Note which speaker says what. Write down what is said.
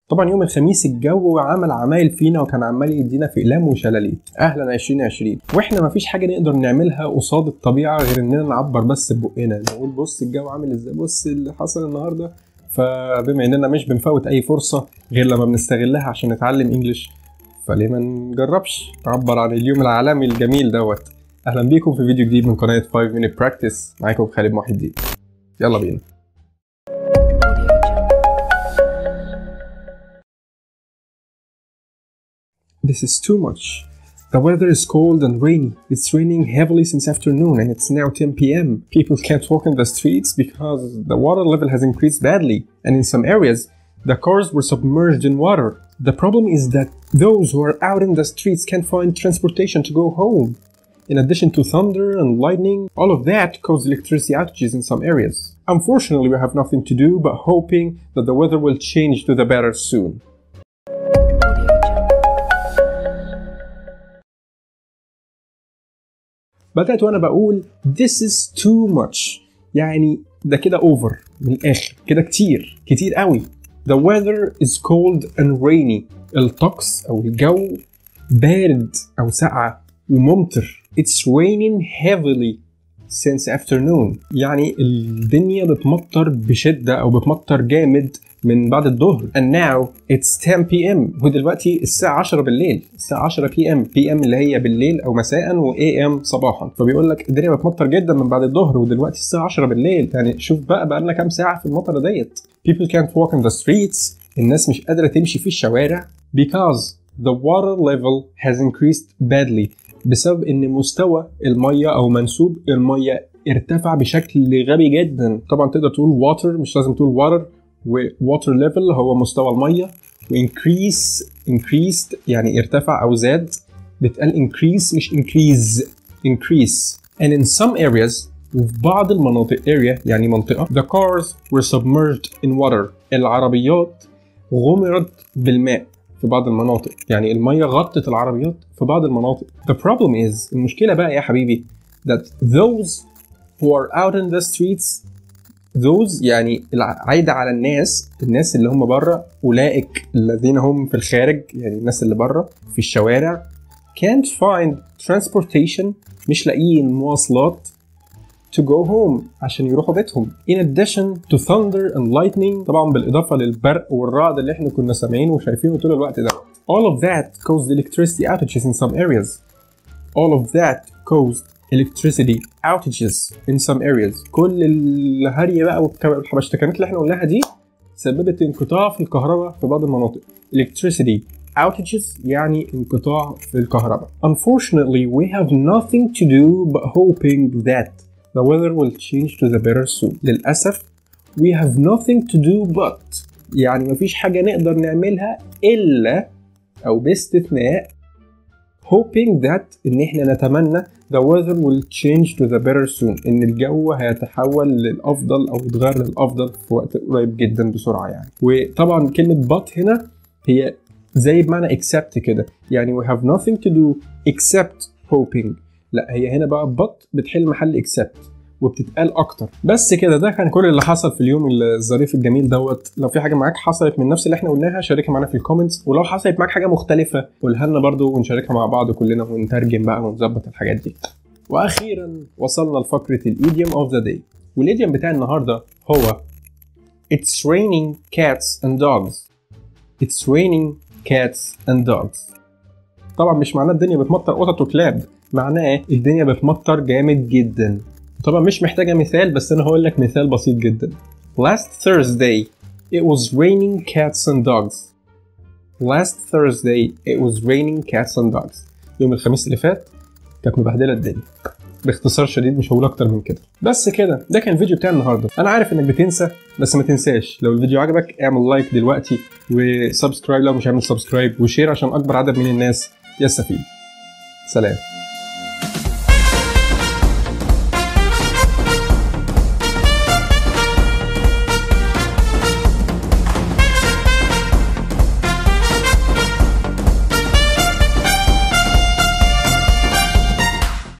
Speaker 1: طبعا يوم الخميس الجو عمل عمايل فينا وكان عمال يدينا في اقلام وشلاليت اهلا 2020 واحنا مفيش حاجه نقدر نعملها قصاد الطبيعه غير اننا نعبر بس ببقنا نقول بص الجو عامل ازاي بص اللي حصل النهارده فبما اننا مش بنفوت اي فرصه غير لما بنستغلها عشان نتعلم انجلش فليه ما نجربش نعبر عن اليوم العالمي الجميل دوت اهلا بيكم في فيديو جديد من قناه 5 minute practice معاكم خالد محي الدين يلا بينا This is too much. The weather is cold and rainy. It's raining heavily since afternoon and it's now 10 pm. People can't walk in the streets because the water level has increased badly, and in some areas, the cars were submerged in water. The problem is that those who are out in the streets can't find transportation to go home. In addition to thunder and lightning, all of that caused electricity outages in some areas. Unfortunately, we have nothing to do but hoping that the weather will change to the better soon. بدأت وأنا بقول this is too much يعني ده كده over من الآخر كده كتير كتير قوي The weather is cold and rainy الطقس أو الجو بارد أو ساقعة وممطر It's raining heavily since afternoon يعني الدنيا بتمطر بشدة أو بتمطر جامد من بعد الظهر and now it's 10 p.m. ودلوقتي الساعة 10 بالليل الساعة 10 p.m. p.m. اللي هي بالليل أو مساء و a.m. صباحا فبيقول لك الدنيا بتمطر جدا من بعد الظهر ودلوقتي الساعة 10 بالليل يعني شوف بقى بقى لنا كام ساعة في المطرة ديت people can't walk in the streets الناس مش قادرة تمشي في الشوارع because the water level has increased badly بسبب ان مستوى الميه او منسوب الميه ارتفع بشكل غبي جدا طبعا تقدر تقول water مش لازم تقول water وwater level هو مستوى الميه وincrease increased يعني ارتفع او زاد بتقال increase مش increase increase and in some areas وفي بعض المناطق area يعني منطقة the cars were submerged in water العربيات غمرت بالماء في بعض المناطق يعني المية غطت العربيات في بعض المناطق the problem is المشكلة بقى يا حبيبي that those who are out in the streets those يعني عايدة على الناس الناس اللي هم بره أولئك الذين هم في الخارج يعني الناس اللي بره في الشوارع can't find transportation مش لاقيين مواصلات to go home عشان يروحوا بيتهم in addition to thunder and lightning طبعا بالإضافة للبرق والرعد اللي احنا كنا سامعينه وشايفينه طول الوقت ده all of that caused electricity outages in some areas all of that caused electricity outages in some areas كل الهري بقى والحبشتكنات اللي احنا قلناها دي سببت انقطاع في الكهرباء في بعض المناطق electricity outages يعني انقطاع في الكهرباء unfortunately we have nothing to do but hoping that the weather will change to the better soon للأسف we have nothing to do but يعني مفيش حاجة نقدر نعملها إلا أو باستثناء hoping that إن إحنا نتمنى the weather will change to the better soon إن الجو هيتحول للأفضل أو يتغير للأفضل في وقت قريب جدا بسرعة يعني وطبعا كلمة but هنا هي زي بمعنى except كده يعني we have nothing to do except hoping لا هي هنا بقى but بتحل محل except وبتتقال اكتر بس كده ده كان كل اللي حصل في اليوم الظريف الجميل دوت لو في حاجه معاك حصلت من نفس اللي احنا قلناها شاركها معانا في الكومنتس ولو حصلت معاك حاجه مختلفه قولها لنا برضو ونشاركها مع بعض كلنا ونترجم بقى ونظبط الحاجات دي واخيرا وصلنا لفقره الايديوم اوف ذا داي والايديوم بتاع النهارده هو It's raining cats and dogs It's raining cats and dogs طبعا مش معناه الدنيا بتمطر قطط وكلاب معناه الدنيا بتمطر جامد جدا طبعا مش محتاجة مثال بس أنا هقول لك مثال بسيط جدا Last Thursday it was raining cats and dogs Last Thursday it was raining cats and dogs يوم الخميس اللي فات كانت مبهدلة الدنيا باختصار شديد مش هقول اكتر من كده بس كده ده كان الفيديو بتاع النهارده انا عارف انك بتنسى بس ما تنساش لو الفيديو عجبك اعمل لايك دلوقتي وسبسكرايب لو مش عامل سبسكرايب وشير عشان اكبر عدد من الناس يستفيد سلام